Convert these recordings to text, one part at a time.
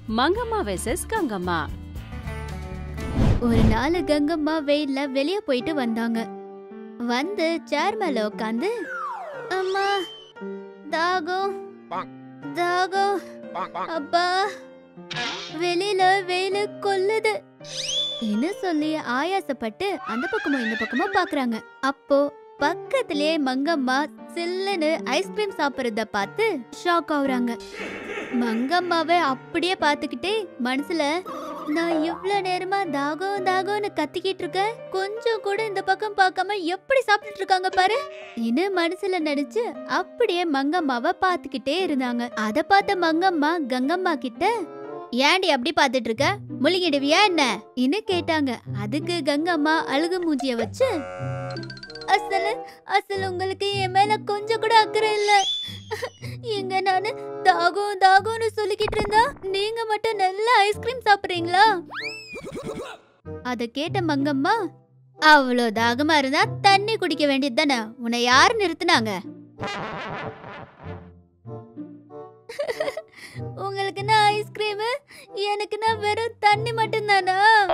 Mangamma versus Gangamma ஒரு நாள் கங்கம்மா வெயில்ல வெளிய போயிட்டு வந்தாங்க வந்து சேர் மேல உட்காந்து அம்மா தாகம் தாகம் அப்பா வெளியில வெயில கொல்லுது என்ன சொல்லி ஆயாசப்பட்டு அந்த பக்கமும் இந்த பக்கமும் பாக்குறாங்க அப்போ பக்கத்திலேயே மங்கம்மா சில்லுன்னு ஐஸ்கிரீம் சாப்பிடுறத பார்த்து ஷாக் ஆகுறாங்க மங்கம்மாவை அப்படியே பார்த்துக்கிட்டே மனசுல நான் இவ்ளோ நேரமா தாகம் தாகம்னு கத்திக்கிட்டு இருக்கேன் கொஞ்சம் கூட இந்த பக்கம் பார்க்காம எப்படி சாப்பிட்டுட்டு இருக்காங்க பாரு இன்னும் மனசுல நினைச்சு அப்படியே மங்கம்மாவை பார்த்துக்கிட்டே இருந்தாங்க அத பார்த்த மங்கம்மா கங்கம்மா கிட்ட ஏன்டி அப்படி பார்த்துட்டு இருக்க முழுங்கிடுவியா என்ன இன்னும் கேட்டாங்க அதுக்கு கங்கம்மா அழுகு மூஞ்சிய வச்சு அசல் அசல் உங்களுக்கு என் மேல கொஞ்சம் கூட அக்கறை இல்ல எங்க நானு தாகம் தாகம்னு சொல்லிக்கிட்டு இருந்தா நீங்க மட்டும் நல்ல ஐஸ்கிரீம் சாப்பிடுறீங்களா அத கேட்ட மங்கம்மா அவ்வளோ தாகமா இருந்தா தண்ணி குடிக்க வேண்டியது தானே உன்னை யாரு நிறுத்துனாங்க உங்களுக்கு நான் ஐஸ்கிரீம் எனக்கு நான் வெறும் தண்ணி மட்டும்தானா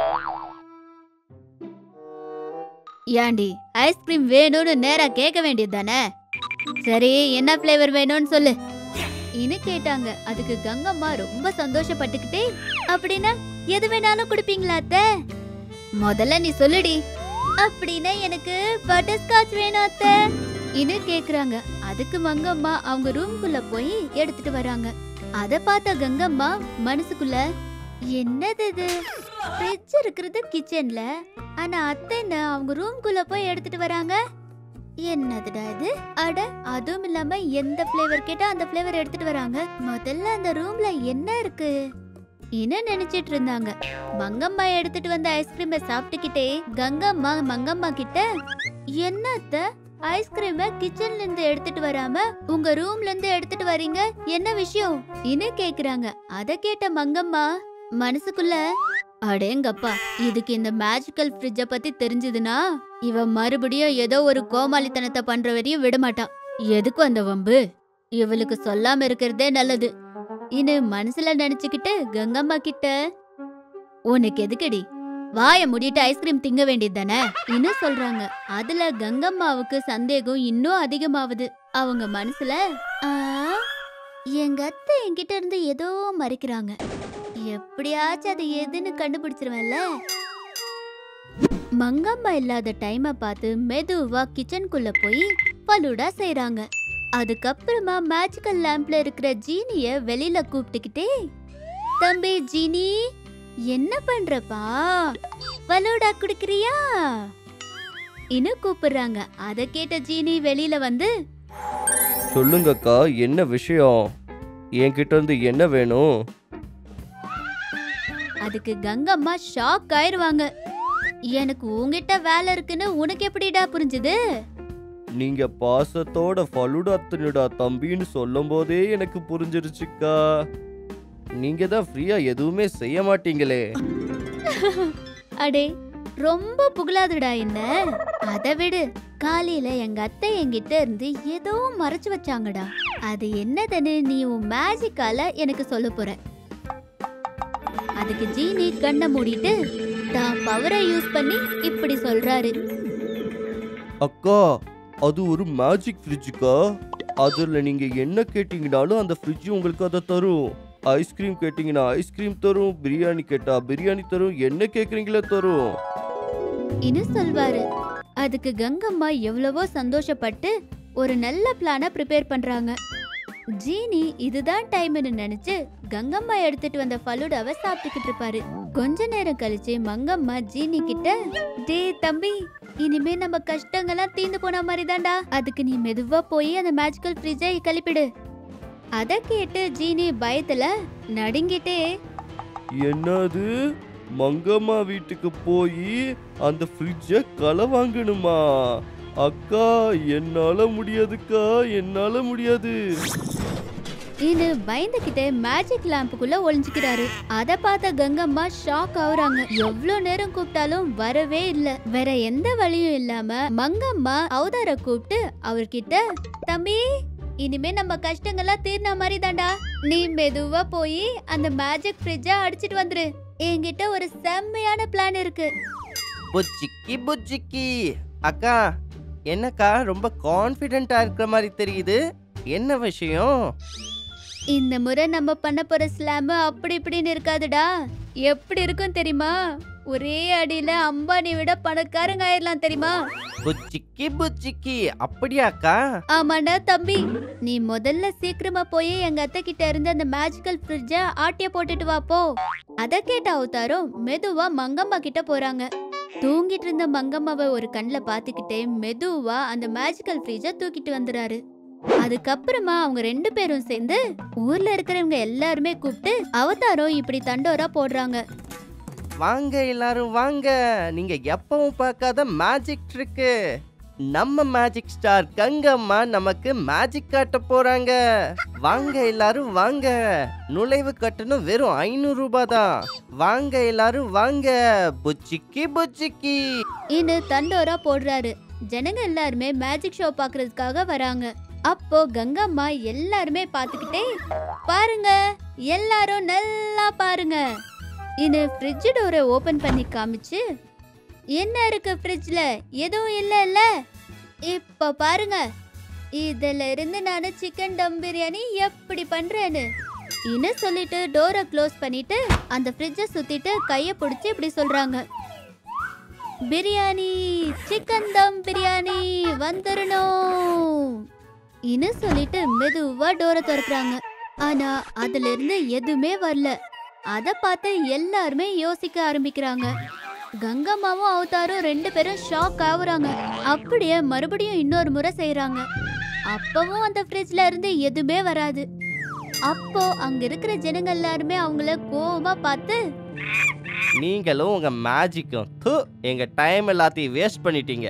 ஏண்டி ஐஸ்கிரீம் வேணும்னு நேரா கேட்க வேண்டியது தானே சரி என்ன ஃப்ளேவர் வேணும்னு சொல்லு இன்னு கேட்டாங்க அதுக்கு கங்கம்மா ரொம்ப சந்தோஷப்பட்டுக்கிட்டே அப்படின்னா எது வேணாலும் குடிப்பீங்களா அத்தை முதல்ல நீ சொல்லுடி அப்படின்னா எனக்கு பட்டர் ஸ்காட்ச் வேணும் அத்தை இன்னு கேக்குறாங்க அதுக்கு மங்கம்மா அவங்க ரூம்குள்ள போய் எடுத்துட்டு வராங்க அத பார்த்த கங்கம்மா மனசுக்குள்ள என்னது இது ஃப்ரிட்ஜ் இருக்கிறது கிச்சன்ல ஆனா அத்தை என்ன அவங்க ரூம்குள்ள போய் எடுத்துட்டு வராங்க என்னதுடா இது அட அதுவும் இல்லாம எந்த ஃப்ளேவர் கேட்டா அந்த ஃப்ளேவர் எடுத்துட்டு வராங்க முதல்ல அந்த ரூம்ல என்ன இருக்கு என்ன நினைச்சிட்டு இருந்தாங்க மங்கம்மா எடுத்துட்டு வந்த ஐஸ்கிரீமை சாப்பிட்டுக்கிட்டே கங்கம்மா மங்கம்மா கிட்ட என்ன அத்தை ஐஸ்கிரீமை கிச்சன்ல இருந்து எடுத்துட்டு வராம உங்க ரூம்ல இருந்து எடுத்துட்டு வரீங்க என்ன விஷயம் இன்னும் கேக்குறாங்க அத கேட்ட மங்கம்மா மனசுக்குள்ள அடேங்கப்பா இதுக்கு இந்த மேஜிக்கல் ஃப்ரிட்ஜ பத்தி தெரிஞ்சதுன்னா இவ மறுபடியும் ஏதோ ஒரு கோமாளித்தனத்தை பண்ற வரையும் விட மாட்டான் எதுக்கு அந்த வம்பு இவளுக்கு சொல்லாம இருக்கிறதே நல்லது இன்னு மனசுல நினைச்சுக்கிட்டு கங்கம்மா கிட்ட உனக்கு எதுக்குடி வாய மூடிட்டு ஐஸ்கிரீம் திங்க வேண்டியது தானே இன்னும் சொல்றாங்க அதுல கங்கம்மாவுக்கு சந்தேகம் இன்னும் அதிகமாவுது அவங்க மனசுல "ஆ, எங்க அத்தை என்கிட்ட இருந்து ஏதோ மறைக்கிறாங்க எப்படியாச்சும் அது எதுன்னு கண்டுபிடிச்சிருவேன்ல மங்கம்மா இல்லாத டைமை பார்த்து மெதுவா கிச்சனுக்குள்ள போய் பலுடா செய்றாங்க அதுக்கப்புறமா மேஜிக்கல் லேம்ப்ல இருக்கிற ஜீனிய வெளியில கூப்பிட்டுக்கிட்டே தம்பி ஜீனி என்ன பண்றப்பா பலூடா குடுக்கறியா இன்னும் கூப்பிடுறாங்க அத கேட்ட ஜீனி வெளியில வந்து சொல்லுங்கக்கா என்ன விஷயம் என்கிட்ட இருந்து என்ன வேணும் அதுக்கு கங்கம்மா ஷாக் ஆயிருவாங்க எனக்கு உன்கிட்ட வேலை இருக்குன்னு உனக்கு எப்படிடா புரிஞ்சுது நீங்க பாசத்தோட ஃபலுடா தின்னுடா தம்பின்னு சொல்லும் போதே எனக்கு புரிஞ்சிருச்சுக்கா நீங்க தான் ஃப்ரீயா எதுவுமே செய்ய மாட்டீங்களே அடே ரொம்ப புகழாதுடா என்ன அத விடு காலையில எங்க அத்தை என்கிட்ட இருந்து ஏதோ மறைச்சு வச்சாங்கடா அது என்னதுன்னு நீ உன் மேஜிக்கால எனக்கு சொல்ல போற அதுக்கு ஜீனி கண்ணை மூடிட்டு தான் பவரை யூஸ் பண்ணி இப்படி சொல்றாரு அக்கா அது ஒரு மேஜிக் ஃப்ரிட்ஜுக்கா அதுல நீங்க என்ன கேட்டீங்கனாலும் அந்த ஃப்ரிட்ஜ் உங்களுக்கு அதை தரும் ஐஸ்கிரீம் கேட்டீங்கன்னா ஐஸ்கிரீம் தரும் பிரியாணி கேட்டா பிரியாணி தரும் என்ன கேக்குறீங்களோ தரும் இன்னும் சொல்வாரு அதுக்கு கங்கம்மா எவ்வளவோ சந்தோஷப்பட்டு ஒரு நல்ல பிளான ப்ரிப்பேர் பண்றாங்க ஜீனி இதுதான் டைம்னு நினைச்சு கங்கம்மா எடுத்துட்டு வந்த ஃபலூடாவை சாப்பிட்டுக்கிட்டு இருப்பாரு கொஞ்ச நேரம் கழிச்சு மங்கம்மா ஜீனி கிட்ட டே தம்பி இனிமே நம்ம கஷ்டங்கள்லாம் தீந்து போன மாதிரி தான்டா அதுக்கு நீ மெதுவா போய் அந்த மேஜிக்கல் ஃப்ரிட்ஜை கிளப்பிடு அத கேட்டு ஜீனி பயத்துல நடுங்கிட்டே என்னது மங்கம்மா வீட்டுக்கு போய் அந்த ஃப்ரிட்ஜை களை வாங்கணுமா அக்கா என்னால முடியாதுக்கா என்னால முடியாது இது பயந்துகிட்டே மேஜிக் லேம்புக்குள்ள ஒளிஞ்சுக்கிறாரு அத பார்த்த கங்கம்மா ஷாக் ஆகுறாங்க எவ்வளவு நேரம் கூப்பிட்டாலும் வரவே இல்ல வேற எந்த வழியும் இல்லாம மங்கம்மா அவதார கூப்பிட்டு அவர்கிட்ட தம்பி இனிமே நம்ம கஷ்டங்கள்லாம் தீர்ன மாதிரி தாண்டா நீ மெதுவா போய் அந்த மேஜிக் ஃப்ரிட்ஜ அடிச்சிட்டு வந்துரு என்கிட்ட ஒரு செம்மையான பிளான் இருக்கு புச்சிக்கி புச்சிக்கி அக்கா என்னக்கா ரொம்ப கான்ஃபிடென்ட்டா இருக்கிற மாதிரி தெரியுது என்ன விஷயம் இந்த முறை நம்ம பண்ண போற ஸ்லாம் அப்படி இப்படின்னு இருக்காதுடா எப்படி இருக்கும் தெரியுமா ஒரே அடியில அம்பானி விட பணக்காரங்க ஆயிடலாம் தெரியுமா புச்சிக்கி புச்சிக்கி அப்படியாக்கா ஆமாண்டா தம்பி நீ முதல்ல சீக்கிரமா போய் எங்க அத்தை கிட்ட இருந்து அந்த மேஜிக்கல் ஃப்ரிட்ஜ ஆட்டிய போட்டுட்டு வா போ அத கேட்ட அவதாரம் மெதுவா மங்கம்மா கிட்ட போறாங்க தூங்கிட்டு இருந்த மங்கம்மாவை ஒரு கண்ணுல பாத்துக்கிட்டே மெதுவா அந்த மேஜிக்கல் ஃப்ரிட்ஜ தூக்கிட்டு வந்துறாரு அதுக்கப்புறமா அவங்க ரெண்டு பேரும் சேர்ந்து ஊர்ல இருக்கிறவங்க எல்லாருமே கூப்பிட்டு அவதாரம் இப்படி தண்டோரா போடுறாங்க வாங்க எல்லாரும் வாங்க நீங்க எப்பவும் பார்க்காத மேஜிக் ட்ரிக்கு நம்ம மேஜிக் ஸ்டார் கங்கம்மா நமக்கு மேஜிக் காட்ட போறாங்க வாங்க எல்லாரும் வாங்க நுழைவு கட்டணம் வெறும் ஐநூறு ரூபாய் தான் வாங்க எல்லாரும் வாங்க புச்சிக்கி புச்சிக்கி இன்னும் தண்டோரா போடுறாரு ஜனங்க எல்லாருமே மேஜிக் ஷோ பாக்குறதுக்காக வராங்க அப்போ கங்கம்மா எல்லாருமே பாத்துக்கிட்டே பாருங்க எல்லாரும் நல்லா பாருங்க இன்னும் ஃப்ரிட்ஜ் டோரை ஓபன் பண்ணி காமிச்சு என்ன இருக்கு ஃப்ரிட்ஜ்ல எதுவும் இல்ல இப்ப பாருங்க இதுல இருந்து நான் சிக்கன் டம் பிரியாணி எப்படி பண்றேன்னு இன்னும் சொல்லிட்டு டோரை க்ளோஸ் பண்ணிட்டு அந்த ஃப்ரிட்ஜை சுத்திட்டு கைய பிடிச்சி இப்படி சொல்றாங்க பிரியாணி சிக்கன் தம் பிரியாணி வந்துடணும் இன்னும் சொல்லிட்டு மெதுவா டோரை திறக்கறாங்க ஆனா அதுல இருந்து எதுவுமே வரல அத பார்த்து எல்லாருமே யோசிக்க ஆரம்பிக்கிறாங்க கங்கம்மாவும் அவதாரும் ரெண்டு பேரும் ஷாக் ஆகுறாங்க அப்படியே மறுபடியும் இன்னொரு முறை செய்றாங்க அப்பவும் அந்த ஃப்ரிட்ஜ்ல இருந்து எதுவுமே வராது அப்போ அங்க இருக்கிற ஜனங்க எல்லாருமே அவங்கள கோவமா பார்த்து நீங்களும் உங்க மேஜிக்கும் து எங்க டைம் எல்லாத்தையும் வேஸ்ட் பண்ணிட்டீங்க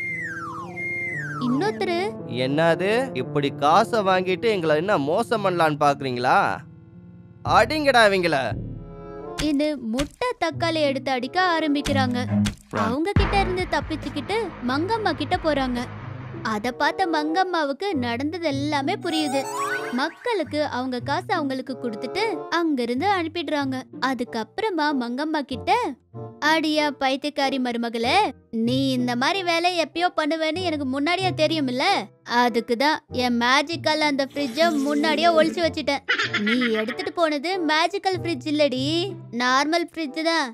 இன்னொருத்தரு என்னது இப்படி காசை வாங்கிட்டு எங்களை என்ன மோசம் பண்ணலான்னு பாக்குறீங்களா அடிங்கடா இவங்கள இது முட்டை தக்காளி எடுத்து அடிக்க ஆரம்பிக்கிறாங்க அவங்க கிட்ட இருந்து தப்பிச்சுக்கிட்டு மங்கம்மா கிட்ட போறாங்க அத பார்த்த மங்கம்மாவுக்கு நடந்தது எல்லாமே புரியுது மக்களுக்கு அவங்க காசு அவங்களுக்கு கொடுத்துட்டு அங்கிருந்து அனுப்பிடுறாங்க அதுக்கப்புறமா மங்கம்மா கிட்ட அடியா பைத்தியக்காரி மருமகளே நீ இந்த மாதிரி வேலை எப்பயோ பண்ணுவேன்னு எனக்கு முன்னாடியே தெரியும்ல அதுக்கு தான் என் மேஜிக்கல் அந்த ஃப்ரிட்ஜ முன்னாடியே ஒளிச்சு வச்சிட்டேன் நீ எடுத்துட்டு போனது மேஜிக்கல் ஃப்ரிட்ஜ் இல்லடி நார்மல் ஃப்ரிட்ஜ் தான்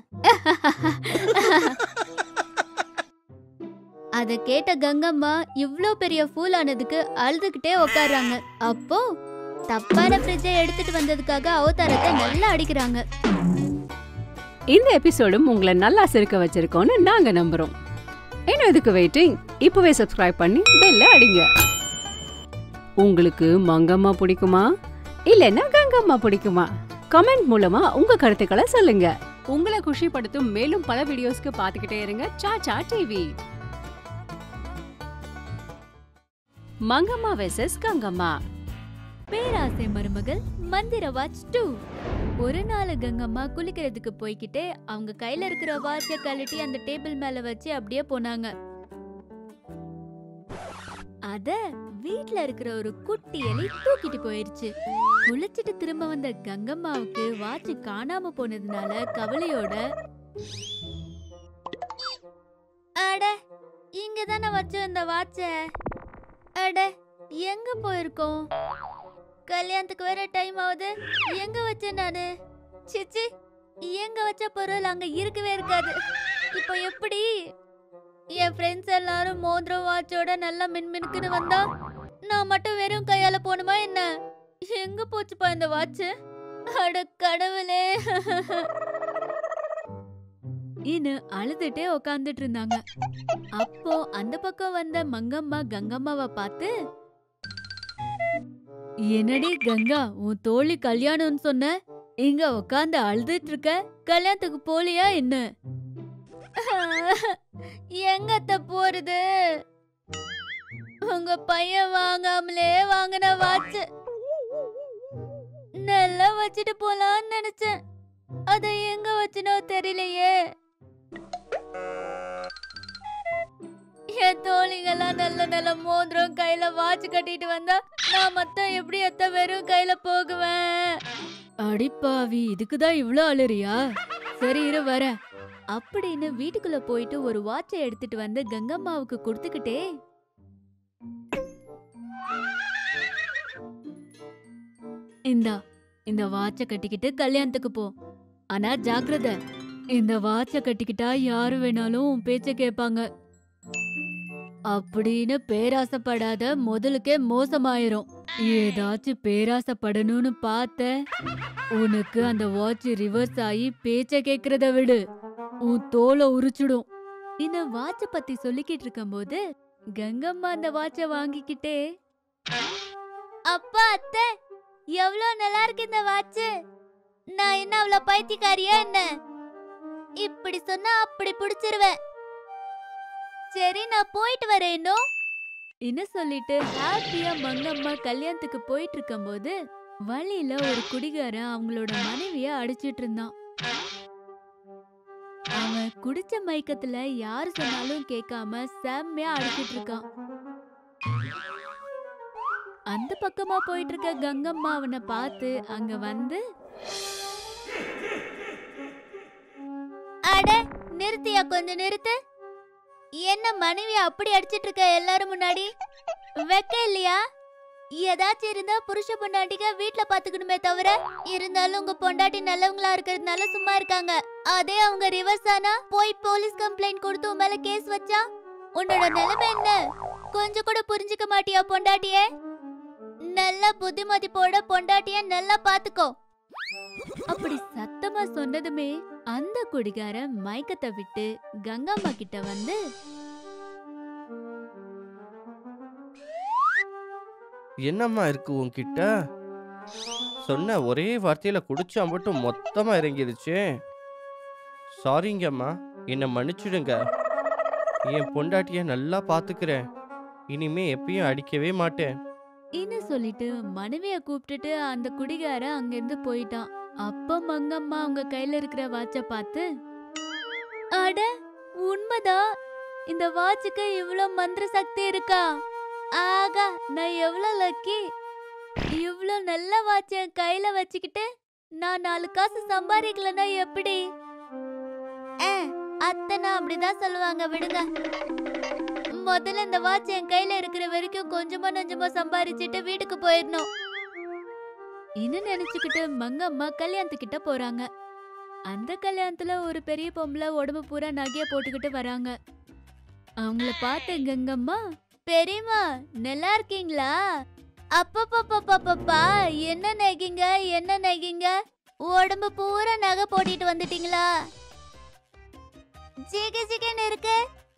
அத கேட்ட கங்கம்மா இவ்ளோ பெரிய ஃபூல் ஆனதுக்கு அழுதுகிட்டே உட்கார்றாங்க அப்போ தப்பான ஃப்ரிட்ஜை எடுத்துட்டு வந்ததுக்காக அவதாரத்தை நல்லா அடிக்கிறாங்க இந்த எபிசோடும் உங்களை நல்லா சிரிக்க வச்சிருக்கோம்னு நாங்க நம்புறோம் இன்னும் இதுக்கு வெயிட்டிங் இப்பவே சப்ஸ்கிரைப் பண்ணி பெல்ல அடிங்க உங்களுக்கு மங்கம்மா பிடிக்குமா இல்லைன்னா கங்கம்மா பிடிக்குமா கமெண்ட் மூலமா உங்க கருத்துக்களை சொல்லுங்க உங்களை குஷிப்படுத்தும் மேலும் பல வீடியோஸ்க்கு பாத்துக்கிட்டே இருங்க சாச்சா டிவி மங்கம்மா வெசஸ் கங்கம்மா பேராசை மருமகள் மந்திர வாட்ச் டூ ஒரு நாள் கங்கம்மா குளிக்கிறதுக்கு போய்கிட்டே அவங்க கையில இருக்கிற வாட்சை கழட்டி அந்த டேபிள் மேல வச்சு அப்படியே போனாங்க அத வீட்ல இருக்கிற ஒரு குட்டி எலி தூக்கிட்டு போயிருச்சு குளிச்சிட்டு திரும்ப வந்த கங்கம்மாவுக்கு வாட்ச் காணாம போனதுனால கவலையோட அட இங்க தானே வச்சு இந்த வாட்ச அட எங்க போயிருக்கோம் கல்யாணத்துக்கு வேற டைம் ஆகுது எங்க வச்சேன் நானு சிச்சி எங்க வச்ச பொருள் அங்க இருக்கவே இருக்காது இப்போ எப்படி என் ஃப்ரெண்ட்ஸ் எல்லாரும் மோதிரம் வாட்சோட நல்லா மின்மினுக்குன்னு வந்தா நான் மட்டும் வெறும் கையால போணுமா என்ன எங்க போச்சுப்பா இந்த வாட்ச் அட கடவுளே இன்னு அழுதுட்டே உக்காந்துட்டு இருந்தாங்க அப்போ அந்த பக்கம் வந்த மங்கம்மா கங்கம்மாவை பார்த்து என்னடி கங்கா உன் தோழி கல்யாணம்னு சொன்ன இங்க உட்காந்து அழுதுட்டு இருக்க கல்யாணத்துக்கு போலியா என்ன எங்கத்த போறது உங்க பையன் வாங்காமலே வாங்கின வாட்ச் நல்லா வச்சுட்டு போலான்னு நினைச்சேன் அத எங்க வச்சுனோ தெரியலையே என் தோழிங்கெல்லாம் நல்ல நல்ல மோதிரம் கையில வாட்ச் கட்டிட்டு வந்தா நான் மொத்தம் எப்படி அத்த வெறும் கையில போகுவேன் அடிப்பாவி இதுக்குதான் இவ்ளோ அலறியா சரி இரு வர அப்படின்னு வீட்டுக்குள்ள போயிட்டு ஒரு வாட்சை எடுத்துட்டு வந்து கங்கம்மாவுக்கு கொடுத்துக்கிட்டே இந்தா இந்த வாட்சை கட்டிக்கிட்டு கல்யாணத்துக்கு போ ஆனா ஜாக்கிரதை இந்த வாட்சை கட்டிக்கிட்டா யாரு வேணாலும் உன் பேச்ச கேட்பாங்க அப்படின்னு பேராசைப்படாத முதலுக்கே மோசமாயிரும் ஏதாச்சும் பேராசைப்படணும்னு பார்த்த உனக்கு அந்த வாட்ச் ரிவர்ஸ் ஆகி பேச்ச கேக்குறத விடு உன் தோலை உரிச்சிடும் இந்த வாட்ச பத்தி சொல்லிக்கிட்டு இருக்கும்போது கங்கம்மா அந்த வாட்ச வாங்கிக்கிட்டே அப்பா அத்தை எவ்வளவு நல்லா இருக்கு இந்த வாட்ச் நான் என்ன அவ்வளவு பைத்தியக்காரியா என்ன இப்படி சொன்னா அப்படி புடிச்சிருவேன் சரி நான் போயிட்டு வரேன் இன்னும் என்ன சொல்லிட்டு ஹாப்பியா மங்கம்மா கல்யாணத்துக்கு போயிட்டு இருக்கும்போது வழியில ஒரு குடிகாரன் அவங்களோட மனைவிய அடிச்சிட்டு இருந்தான் அவன் குடிச்ச மயக்கத்துல யாரு சொன்னாலும் கேட்காம செம்மையா அடிச்சிட்டு இருக்கான் அந்த பக்கமா போயிட்டு இருக்க கங்கம்மா அவனை பார்த்து அங்க வந்து அட நிறுத்தியா கொஞ்சம் நிறுத்து என்ன மனைவி அப்படி அடிச்சிட்டு இருக்க எல்லாரும் முன்னாடி வெக்க இல்லையா ஏதாச்சும் இருந்தா புருஷ பொண்டாட்டிக வீட்ல பாத்துக்கணுமே தவிர இருந்தாலும் உங்க பொண்டாட்டி நல்லவங்களா இருக்கிறதுனால சும்மா இருக்காங்க அதே அவங்க ரிவர்ஸ் ஆனா போய் போலீஸ் கம்ப்ளைண்ட் கொடுத்து உன் மேல கேஸ் வச்சா உன்னோட நிலைமை என்ன கொஞ்சம் கூட புரிஞ்சுக்க மாட்டியா பொண்டாட்டியே நல்ல புத்திமதிப்போட பொண்டாட்டிய நல்லா பாத்துக்கோ அப்படி சத்தமா சொன்னதுமே அந்த குடிகாரன் மயக்கத்தை விட்டு கங்கம்மா கிட்ட வந்து என்னம்மா இருக்கு உன்கிட்ட சொன்ன ஒரே வார்த்தையில குடிச்சா மட்டும் மொத்தமா இறங்கிருச்சு சாரிங்கம்மா என்னை மன்னிச்சிடுங்க என் பொண்டாட்டிய நல்லா பாத்துக்கிறேன் இனிமே எப்பயும் அடிக்கவே மாட்டேன் இன்னு சொல்லிட்டு மனைவிய கூப்பிட்டுட்டு அந்த குடிகாரன் அங்கிருந்து போயிட்டான் அப்ப மங்கம்மா அவங்க கையில இருக்கிற வாட்ச பார்த்து அட உண்மைதான் இந்த வாட்சுக்கு இவ்ளோ மந்திர சக்தி இருக்கா ஆகா நான் எவ்வளவு லக்கி இவ்ளோ நல்ல வாட்ச என் கையில வச்சுக்கிட்டு நான் நாலு காசு சம்பாதிக்கலன்னா எப்படி ஆ, அத்தனை அப்படிதான் சொல்லுவாங்க விடுங்க முதல்ல இந்த வாட்ச் என் கையில இருக்கிற வரைக்கும் கொஞ்சமா நஞ்சமா சம்பாரிச்சிட்டு வீட்டுக்கு போயிடணும் இன்னும் நினைச்சுக்கிட்டு மங்கம்மா கல்யாணத்துக்கிட்ட போறாங்க அந்த கல்யாணத்துல ஒரு பெரிய பொம்பளை உடம்பு பூரா நகைய போட்டுக்கிட்டு வராங்க அவங்கள பார்த்த கங்கம்மா பெரியம்மா நல்லா இருக்கீங்களா அப்பப்பப்பப்பப்பா என்ன நகைங்க என்ன நகைங்க உடம்பு பூரா நகை போட்டுட்டு வந்துட்டீங்களா ஜிகு ஜிகுன்னு இருக்கு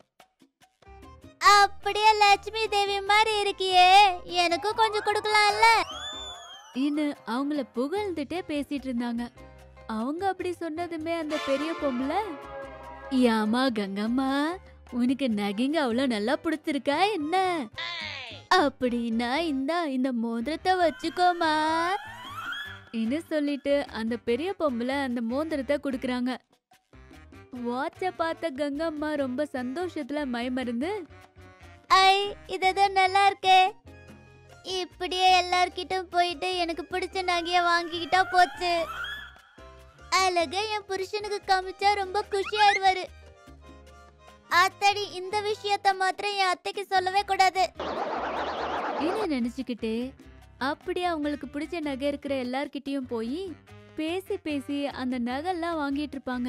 அப்படியே லட்சுமி தேவி மாதிரி இருக்கியே எனக்கும் கொஞ்சம் கொடுக்கலாம்ல இன்னு அவங்கள புகழ்ந்துட்டே பேசிட்டு இருந்தாங்க அவங்க அப்படி சொன்னதுமே அந்த பெரிய பொம்பளை யாமா கங்கம்மா உனக்கு நகைங்க அவ்வளவு நல்லா பிடிச்சிருக்கா என்ன அப்படின்னா இந்தா இந்த மோதிரத்தை வச்சுக்கோமா இன்னு சொல்லிட்டு அந்த பெரிய பொம்பளை அந்த மோதிரத்தை கொடுக்கறாங்க வாட்ச பார்த்த கங்கம்மா ரொம்ப சந்தோஷத்துல மைமருந்து ஐ இததான் நல்லா இருக்கே இப்படியே எல்லார்கிட்டும் போயிட்டு எனக்கு பிடிச்ச நகைய வாங்கிக்கிட்டா போச்சு அழகா என் புருஷனுக்கு காமிச்சா ரொம்ப குஷியாயிருவாரு அத்தடி இந்த விஷயத்த மாத்திரம் என் அத்தைக்கு சொல்லவே கூடாது என்ன நினைச்சுக்கிட்டே அப்படியே அவங்களுக்கு பிடிச்ச நகை இருக்கிற எல்லார்கிட்டயும் போய் பேசி பேசி அந்த நகைலாம் வாங்கிட்டு இருப்பாங்க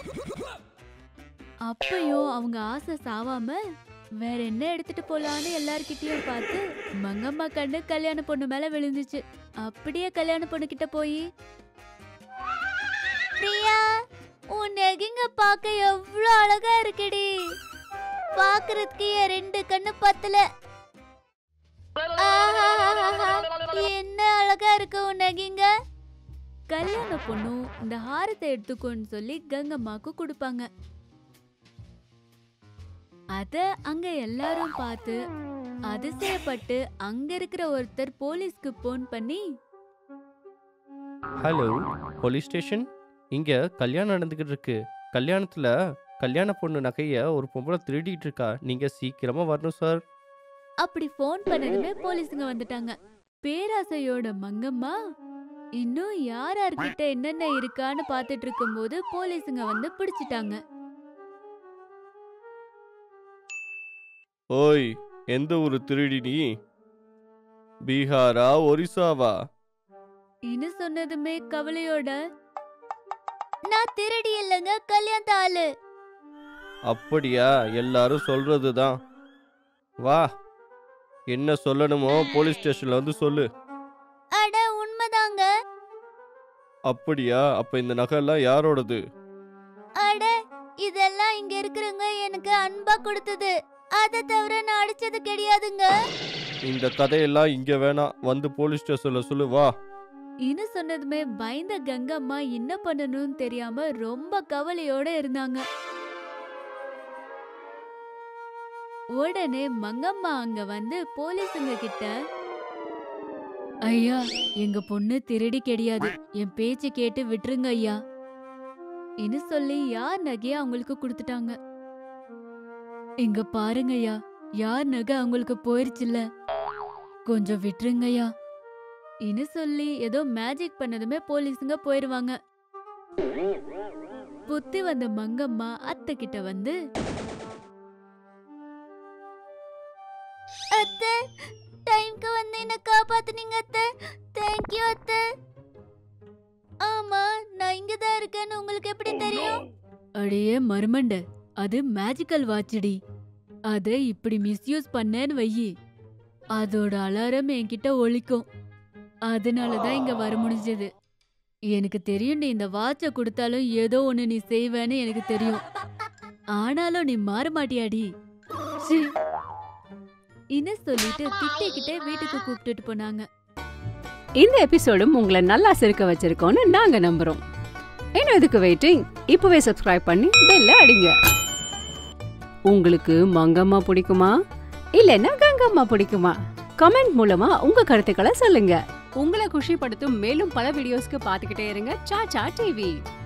அப்பயும் அவங்க ஆசை சாவாம வேற என்ன எடுத்துட்டு போலான்னு எல்லார்கிட்டயும் பார்த்து மங்கம்மா கண்ணு கல்யாண பொண்ணு மேல விழுந்துச்சு அப்படியே கல்யாண பொண்ணு கிட்ட போய் பிரியா உன் நெகிங்க பார்க்க எவ்வளவு அழகா இருக்குடி பாக்குறதுக்கு என் ரெண்டு கண்ணு பத்தல ஆஹாஹாஹா, என்ன அழகா இருக்கு உன் நெகிங்க கல்யாண பொண்ணும் இந்த ஹாரத்தை எடுத்துக்கோன்னு சொல்லி கங்கம்மாக்கு கொடுப்பாங்க அத அங்க எல்லாரும் பார்த்து அதிசயப்பட்டு அங்க இருக்கிற ஒருத்தர் போலீஸ்க்கு போன் பண்ணி ஹலோ போலீஸ் ஸ்டேஷன் இங்க கல்யாணம் நடந்துகிட்டு இருக்கு கல்யாணத்துல கல்யாண பொண்ணு நகைய ஒரு பொம்பளை திருடிட்டு இருக்கா நீங்க சீக்கிரமா வரணும் சார் அப்படி ஃபோன் பண்ணதுமே போலீஸுங்க வந்துட்டாங்க பேராசையோட மங்கம்மா இன்னும் யார் யார்கிட்ட என்னென்ன இருக்கான்னு பார்த்துட்டு இருக்கும்போது போலீஸுங்க வந்து பிடிச்சிட்டாங்க ஓய் எந்த ஊரு திருடி நீ பீகாரா ஒரிசாவா இன்னும் சொன்னதுமே கவலையோட நான் திருடி இல்லைங்க கல்யாண ஆளு அப்படியா எல்லாரும் சொல்றதுதான் வா என்ன சொல்லணுமோ போலீஸ் ஸ்டேஷன்ல வந்து சொல்லு அட உண்மைதாங்க அப்படியா அப்ப இந்த நகைலாம் யாரோடது அட இதெல்லாம் இங்க இருக்கிறவங்க எனக்கு அன்பா கொடுத்தது அதை தவிர நான் அடிச்சது கிடையாதுங்க இந்த கதையெல்லாம் இங்க வேணாம் வந்து போலீஸ் ஸ்டேஷன்ல சொல்லு வா இன்னும் சொன்னதுமே பயந்த கங்கம்மா என்ன பண்ணணும்னு தெரியாம ரொம்ப கவலையோட இருந்தாங்க உடனே மங்கம்மா அங்க வந்து போலீஸுங்க கிட்ட ஐயா எங்க பொண்ணு திருடி கிடையாது என் பேச்சு கேட்டு விட்டுருங்க ஐயா இன்னு சொல்லி யார் நகைய அவங்களுக்கு கொடுத்துட்டாங்க இங்க பாருங்க ஐயா யார் நகை அவங்களுக்கு போயிருச்சுல்ல கொஞ்சம் விட்டுருங்கய்யா இன்னு சொல்லி ஏதோ மேஜிக் பண்ணதுமே போலீஸுங்க போயிருவாங்க புத்தி வந்த மங்கம்மா அத்தை கிட்ட வந்து அத்தை டைம்க்கு வந்து என்ன காப்பாத்துனீங்க அத்தை தேங்க்யூ அத்தை ஆமா நான் இங்க தான் இருக்கேன்னு உங்களுக்கு எப்படி தெரியும் அடியே மருமண்ட அது மேஜிக்கல் வாட்சடி அத இப்படி மிஸ்யூஸ் பண்ணேன்னு வையி அதோட அலாரம் என்கிட்ட ஒலிக்கும் அதனால தான் இங்க வர முடிஞ்சது எனக்கு தெரியும் நீ இந்த வாட்சை கொடுத்தாலும் ஏதோ ஒண்ணு நீ செய்வேன்னு எனக்கு தெரியும் ஆனாலும் நீ மாற மாட்டியாடி சீ. இன்னு சொல்லிட்டு திட்டிக்கிட்டே வீட்டுக்கு கூப்பிட்டுட்டு போனாங்க இந்த எபிசோடும் உங்களை நல்லா சிரிக்க வச்சிருக்கோம்னு நாங்க நம்புறோம் இன்னும் இதுக்கு வெயிட்டிங் இப்பவே சப்ஸ்கிரைப் பண்ணி பெல்ல அடிங்க உங்களுக்கு மங்கம்மா பிடிக்குமா இல்லைன்னா கங்கம்மா பிடிக்குமா கமெண்ட் மூலமா உங்க கருத்துக்களை சொல்லுங்க உங்களை குஷிப்படுத்தும் மேலும் பல வீடியோஸ்க்கு பார்த்துக்கிட்டே இருங்க சாச்சா டிவி